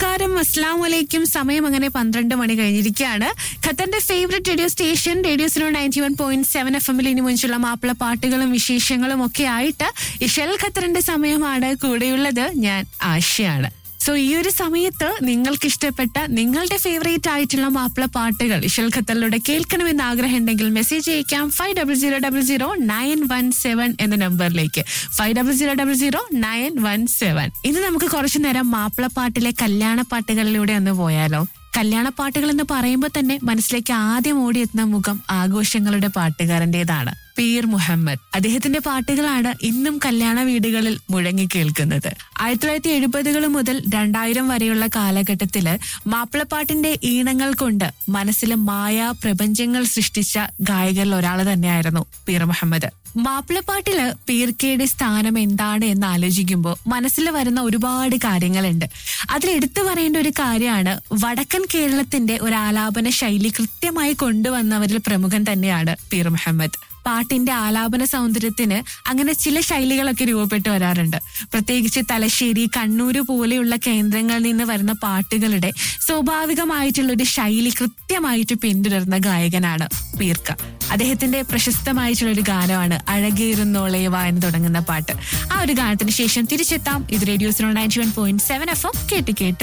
നമസ്കാരം അസ്ലാം വലൈക്കും സമയം അങ്ങനെ പന്ത്രണ്ട് മണി കഴിഞ്ഞിരിക്കുകയാണ് ഖത്തറിന്റെ favourite radio station radio Suno ninety one point seven F എമ്മിൽ ഇനി മുൻപുള്ള മാപ്പിള പാട്ടുകളും വിശേഷങ്ങളും ഒക്കെ ആയിട്ട് ഇഷൽ ഖത്തറിന്റെ സമയമാണ് കൂടെയുള്ളത് ഞാൻ ആശയാണ് സോ ഈ ഒരു സമയത്ത് നിങ്ങൾക്ക് ഇഷ്ടപ്പെട്ട നിങ്ങളുടെ ഫേവറേറ്റ് ആയിട്ടുള്ള മാപ്പിള പാട്ടുകൾ ഇഷൽ ഖത്തറിലൂടെ കേൾക്കണമെന്ന് ആഗ്രഹം ഉണ്ടെങ്കിൽ മെസ്സേജ് അയക്കാം five double zero double zero nine one seven എന്ന നമ്പറിലേക്ക് five double zero double zero nine one seven ഇന്ന് നമുക്ക് കുറച്ചു നേരം മാപ്പിള പാട്ടിലെ കല്യാണ പാട്ടുകളിലൂടെ ഒന്ന് പോയാലോ കല്യാണ പാട്ടുകൾ എന്ന് പറയുമ്പോൾ തന്നെ മനസ്സിലേക്ക് ആദ്യം ഓടിയെത്തുന്ന മുഖം ആഘോഷങ്ങളുടെ പാട്ടുകാരന്റേതാണ് പീർ മുഹമ്മദ് അദ്ദേഹത്തിന്റെ പാട്ടുകളാണ് ഇന്നും കല്യാണ വീടുകളിൽ മുഴങ്ങി കേൾക്കുന്നത് ആയിരത്തി തൊള്ളായിരത്തി എഴുപതുകൾ മുതൽ രണ്ടായിരം വരെയുള്ള കാലഘട്ടത്തില് മാപ്പിളപ്പാട്ടിന്റെ ഈണങ്ങൾ കൊണ്ട് മനസ്സിൽ മായാ പ്രപഞ്ചങ്ങൾ സൃഷ്ടിച്ച ഗായകരിൽ ഒരാൾ തന്നെയായിരുന്നു പീർ മുഹമ്മദ് മാപ്പിളപ്പാട്ടില് പീർക്കയുടെ സ്ഥാനം എന്താണ് എന്ന് ആലോചിക്കുമ്പോൾ മനസ്സിൽ വരുന്ന ഒരുപാട് കാര്യങ്ങളുണ്ട് അതിൽ എടുത്തു പറയേണ്ട ഒരു കാര്യമാണ് വടക്കൻ കേരളത്തിന്റെ ഒരു ആലാപന ശൈലി കൃത്യമായി കൊണ്ടുവന്നവരിൽ പ്രമുഖൻ തന്നെയാണ് പീർ മുഹമ്മദ് പാട്ടിന്റെ ആലാപന സൗന്ദര്യത്തിന് അങ്ങനെ ചില ശൈലികളൊക്കെ രൂപപ്പെട്ടു വരാറുണ്ട് പ്രത്യേകിച്ച് തലശ്ശേരി കണ്ണൂര് പോലെയുള്ള കേന്ദ്രങ്ങളിൽ നിന്ന് വരുന്ന പാട്ടുകളുടെ സ്വാഭാവികമായിട്ടുള്ള ഒരു ശൈലി കൃത്യമായിട്ട് പിന്തുടർന്ന ഗായകനാണ് പീർക്ക അദ്ദേഹത്തിന്റെ പ്രശസ്തമായിട്ടുള്ള ഒരു ഗാനമാണ് അഴകേറുന്നോളേവ എന്ന് തുടങ്ങുന്ന പാട്ട് ആ ഒരു ഗാനത്തിന് ശേഷം തിരിച്ചെത്താം ഇത് റേഡിയോസിനോ ninety one point seven F M കേട്ട് കേട്ട്